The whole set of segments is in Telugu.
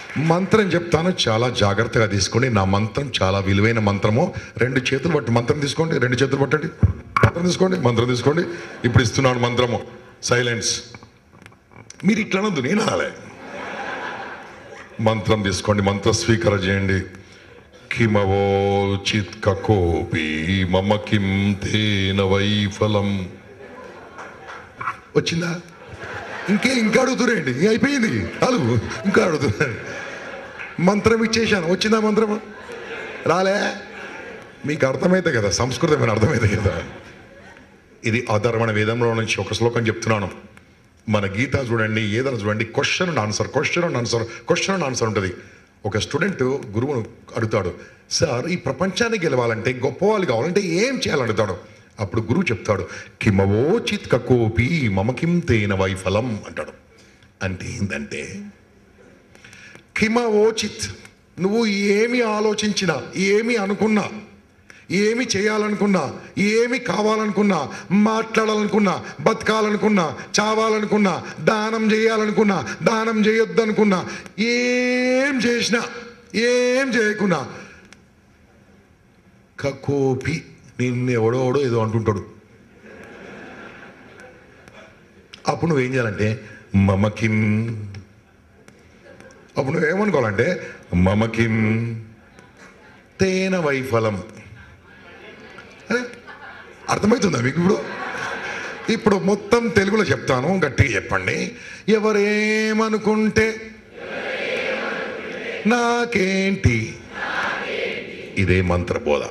మంత్రం చెప్తాను చాలా జాగ్రత్తగా తీసుకోండి నా మంత్రం చాలా విలువైన మంత్రము రెండు చేతులు పట్టి మంత్రం తీసుకోండి రెండు చేతులు పట్టండి మంత్రం తీసుకోండి మంత్రం తీసుకోండి ఇప్పుడు ఇస్తున్నాను మంత్రము సైలెన్స్ మీరు ఇట్లా అనొద్దు నేను అనాలే మంత్రం తీసుకోండి మంత్ర స్వీకార చేయండి కిమవో చిత్ కోపి మమ కిం తేన వైఫలం వచ్చిందా ఇంకే ఇంకా అడుగుతురేంటి ఇంక అయిపోయింది అలుగు ఇంకా అడుగుతున్నారు మంత్రం ఇచ్చేసాను వచ్చిందా మంత్రం రాలే మీకు అర్థమైతే కదా సంస్కృతం అర్థమైతే కదా ఇది అధర్వణ వేదంలో నుంచి ఒక శ్లోకం చెప్తున్నాను మన గీత చూడండి ఏదైనా చూడండి question and answer question and answer question and answer ఉంటుంది ఒక స్టూడెంట్ గురువును అడుగుతాడు సార్ ఈ ప్రపంచాన్ని గెలవాలంటే గొప్ప వాళ్ళు కావాలంటే ఏం చేయాలని అడుగుతాడు అప్పుడు గురువు చెప్తాడు కిమవో చిత్ కకోపి మమ కిం తేన వైఫలం అంటాడు అంటే ఏంటంటే కిమవోచిత్ నువ్వు ఏమి ఆలోచించినా ఏమి అనుకున్నా ఏమి చేయాలనుకున్నా ఏమి కావాలనుకున్నా మాట్లాడాలనుకున్నా బతకాలనుకున్నా చావాలనుకున్నా దానం చేయాలనుకున్నా దానం చేయొద్దనుకున్నా ఏం చేసినా ఏం చేయకున్నా కకోపి నిన్ను ఎవడోడో ఏదో అంటుంటాడు అప్పుడు నువ్వేం చేయాలంటే మమకిం అప్పుడు నువ్వేమనుకోవాలంటే మమకిం తేన వైఫలం అరే అర్థమవుతుందా మీకు ఇప్పుడు ఇప్పుడు మొత్తం తెలుగులో చెప్తాను గట్టిగా చెప్పండి ఎవరేమనుకుంటే నాకేంటి ఇదే మంత్రబోధ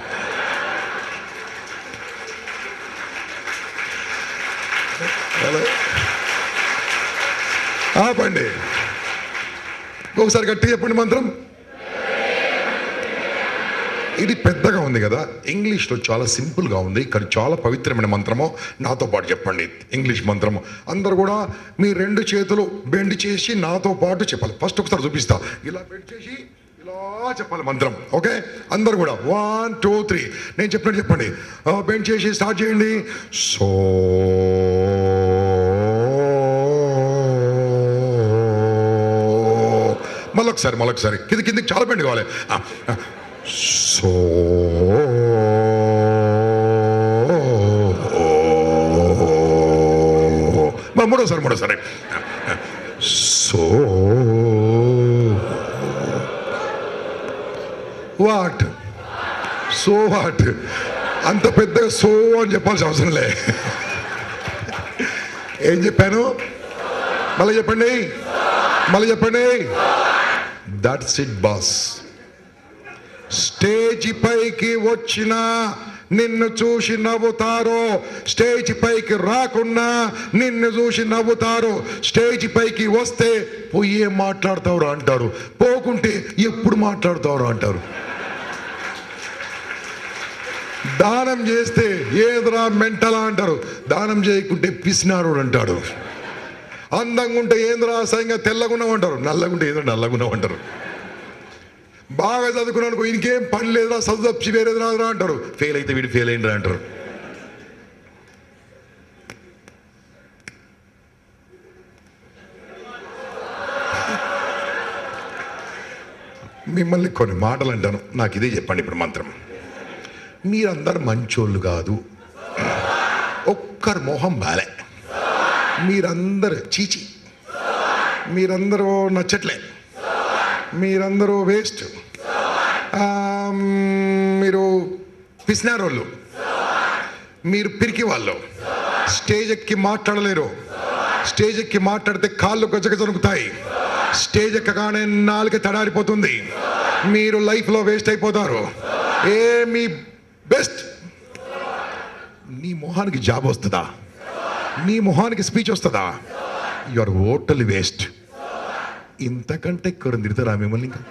హలో ఆపండి ఒకసారి గట్టి చెప్పండి మంత్రం ఇది పెద్దగా ఉంది కదా ఇంగ్లీష్లో చాలా సింపుల్గా ఉంది కానీ చాలా పవిత్రమైన మంత్రము నాతో పాటు చెప్పండి ఇంగ్లీష్ మంత్రము అందరు కూడా మీ రెండు చేతులు బెండ్ చేసి నాతో పాటు చెప్పాలి ఫస్ట్ ఒకసారి చూపిస్తా ఇలా బెండ్ చేసి ఇలా చెప్పాలి మంత్రం ఓకే అందరు కూడా వన్ టూ త్రీ నేను చెప్పినట్టు చెప్పండి బెండ్ చేసి స్టార్ట్ చేయండి సో మళ్ళొకసారి మళ్ళొకసారి కింద కిందకి చాలా బెండ్ కావాలి ఆ, ఆ. సో మా మూడోసారి మూడోసారి సో వాట్ సో వాట్ అంత పెద్దగా సో అని చెప్పాల్సిన అవసరం లే ఏం చెప్పాను మళ్ళీ చెప్పండి మళ్ళీ చెప్పండి దట్స్ ఇట్ బాస్ స్టేజ్ పైకి వచ్చిన నిన్ను చూసి నవ్వుతారు స్టేజ్ పైకి రాకున్నా నిన్ను చూసి నవ్వుతారు స్టేజ్ పైకి వస్తే పోయి ఏం మాట్లాడతారు అంటారు పోకుంటే ఎప్పుడు మాట్లాడతారు అంటారు దానం చేస్తే ఏదరా మెంటలా అంటారు దానం చేయకుంటే పిసినారు అంటాడు అందంగా ఉంటే ఏంద్రా అసహ్యంగా తెల్లగున్నావు అంటారు నల్లగుంటే ఏదో నల్లగున్నావు అంటారు బాగా చదువుకున్నాను ఇంకేం పని లేదురా చదువు తప్పించి వేరేది రాదురా అంటారు ఫెయిల్ అయితే వీడు ఫెయిల్ అయిందిరా అంటారు మిమ్మల్ని కొన్ని మాటలు అంటాను నాకు ఇదే చెప్పండి ఇప్పుడు మంత్రం మీరందరు మంచోళ్ళు కాదు ఒక్కరు మొహం బాలే మీరందరు చీచి మీరందరూ నచ్చట్లే మీరందరూ వేస్ట్ మీరు పిసినారోళ్ళు మీరు పిరికి వాళ్ళు స్టేజ్ ఎక్కి మాట్లాడలేరు స్టేజ్ ఎక్కి మాట్లాడితే కాళ్ళు గజగ జరుగుతాయి స్టేజ్ ఎక్కగానే నాలుక తడారిపోతుంది మీరు లైఫ్లో వేస్ట్ అయిపోతారు ఏ మీ బెస్ట్ నీ మొహానికి జాబ్ వస్తుందా నీ మొహానికి స్పీచ్ వస్తుందా యు ఆర్ ఓటల్ వేస్ట్ ఇంతకంటే ఎక్కువ తిడతారా మిమ్మల్ని ఇంకా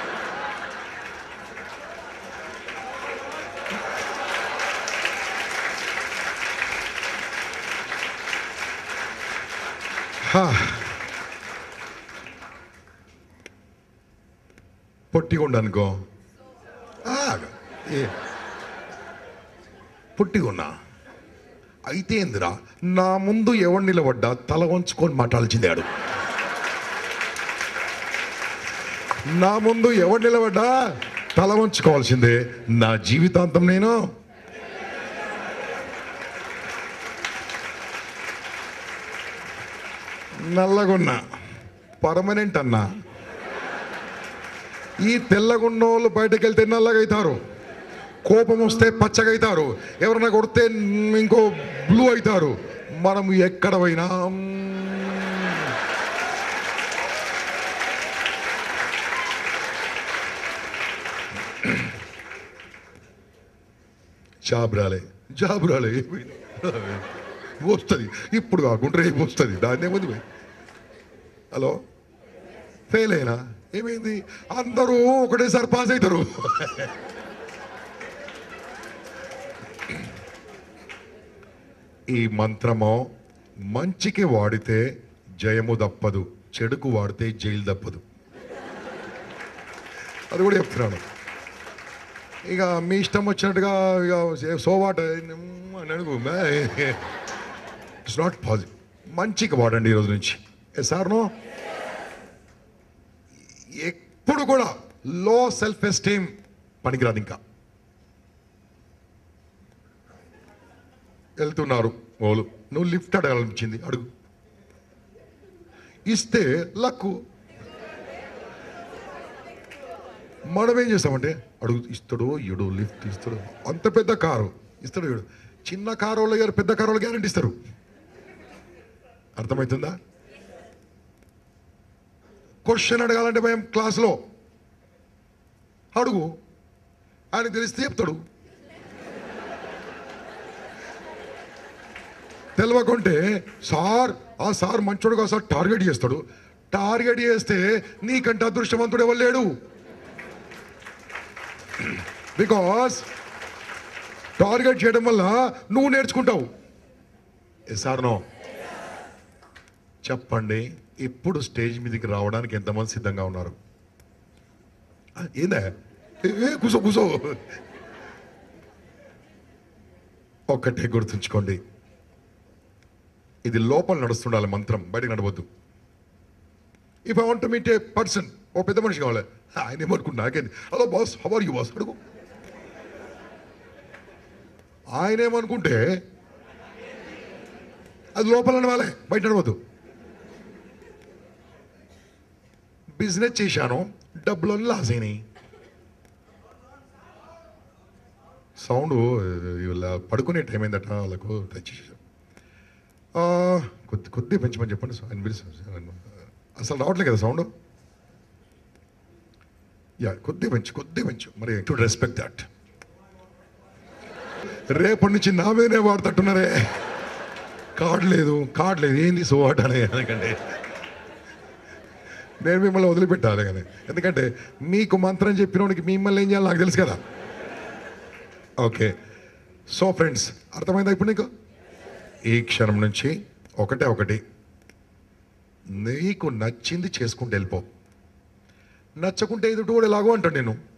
హా. పొట్టిగా అనుకో పొట్టిగున్నా అయితే ఏందిరా నా ముందు ఎవడు నిలబడ్డా తల వంచుకొని మాట్లాడాల్సిందే ఆడు నా ముందు ఎవడు నిలబడ్డా తల వంచుకోవాల్సిందే నా జీవితాంతం నేను నల్లగున్నా పర్మనెంట్ అన్నా ఈ తెల్లగున్నోళ్ళు బయటకు వెళ్తే నల్లగైతారు కోపం వస్తే పచ్చగైతారు ఎవరైనా కొడితే ఇంకో బ్లూ అవుతారు మనం ఎక్కడ పోయినా జాబ్ రాలే జాబ్ రాలే వస్తుంది ఇప్పుడు కాకుండా రేపు వస్తుంది దాన్ని ఏముంది భయ్? హలో ఫెయిల్ అయినా ఏమైంది అందరూ ఒకటేసారి పాస్ అవుతారు ఈ మంత్రము మంచికి వాడితే జయము దప్పదు చెడుకు వాడితే జైలు దప్పదు అది కూడా చెప్తున్నాను ఇక మీ ఇష్టం వచ్చినట్టుగా ఇక సోవాట అని అడుగు ఇట్స్ నాట్ పాజిటివ్ మంచికి వాడండి ఈరోజు నుంచి సార్ నో ఎప్పుడు కూడా లో సెల్ఫ్ ఎస్టీమ్ పనికిరాదు ఇంకా వెళ్తున్నారు ఓలు నువ్వు లిఫ్ట్ అడగాలనిపించింది అడుగు ఇస్తే లక్కు మనం ఏం చేస్తామంటే అడుగు ఇస్తాడు ఎడు లిఫ్ట్ ఇస్తాడు అంత పెద్ద కారు ఇస్తాడు ఎడు చిన్న కారు వాళ్ళు గారు పెద్ద కారు వాళ్ళు గ్యారంటీ ఇస్తారు అర్థమవుతుందా క్వశ్చన్ అడగాలంటే భయం క్లాస్లో అడుగు ఆయన తెలిస్తే చెప్తాడు తెలవకుంటే సార్ ఆ సార్ మంచోడుగా సార్ టార్గెట్ చేస్తాడు టార్గెట్ చేస్తే నీకంటే అదృష్టవంతుడు ఎవరు లేడు బికాస్ టార్గెట్ చేయడం వల్ల నువ్వు నేర్చుకుంటావు సార్ నో చెప్పండి ఇప్పుడు స్టేజ్ మీదకి రావడానికి ఎంతమంది సిద్ధంగా ఉన్నారు ఆ, ఏందా ఏ, ఏ, కూసో కూసో ఒక్కటే గుర్తుంచుకోండి ఇది లోపల నడుస్తుండాలి మంత్రం బయటకు నడవద్దు if I want to meet a person ఓ పెద్ద మనిషి కావాలి ఆయన ఏమనుకుంటా నాకేంది hello boss how are you boss అడుగు ఆయన ఏమనుకుంటే అది లోపల నడవాలి బయట నడవద్దు బిజినెస్ చేశాను డబ్బులను లాస్ అయినాయి సౌండ్ ఇలా పడుకునే టైం అయిందట వాళ్ళకు తెచ్చేసాం ఆ, కొద్ది కొద్ది పెంచమని చెప్పండి సార్ ఆయన పిలుస్తాను అసలు రావట్లేదు కదా సౌండ్ యా కొద్ది పెంచు కొద్ది పెంచు మరి టు రెస్పెక్ట్ దట్ రేపటి నుంచి నా మీదనే వాడుతట్టున్నారే కార్డ్ లేదు కార్డ్ లేదు ఏంది సో అనే ఎందుకంటే నేను మిమ్మల్ని వదిలిపెట్టాలి కానీ ఎందుకంటే మీకు మంత్రం చెప్పినోడికి మిమ్మల్ని ఏం చేయాలి నాకు తెలుసు కదా ఓకే సో ఫ్రెండ్స్ అర్థమైందా ఇప్పుడు నీకు ఈ క్షణం నుంచి ఒకటే ఒకటి నీకు నచ్చింది చేసుకుంటూ వెళ్ళిపో నచ్చకుంటే ఎదుటి కూడా ఎలాగో అంటాను నేను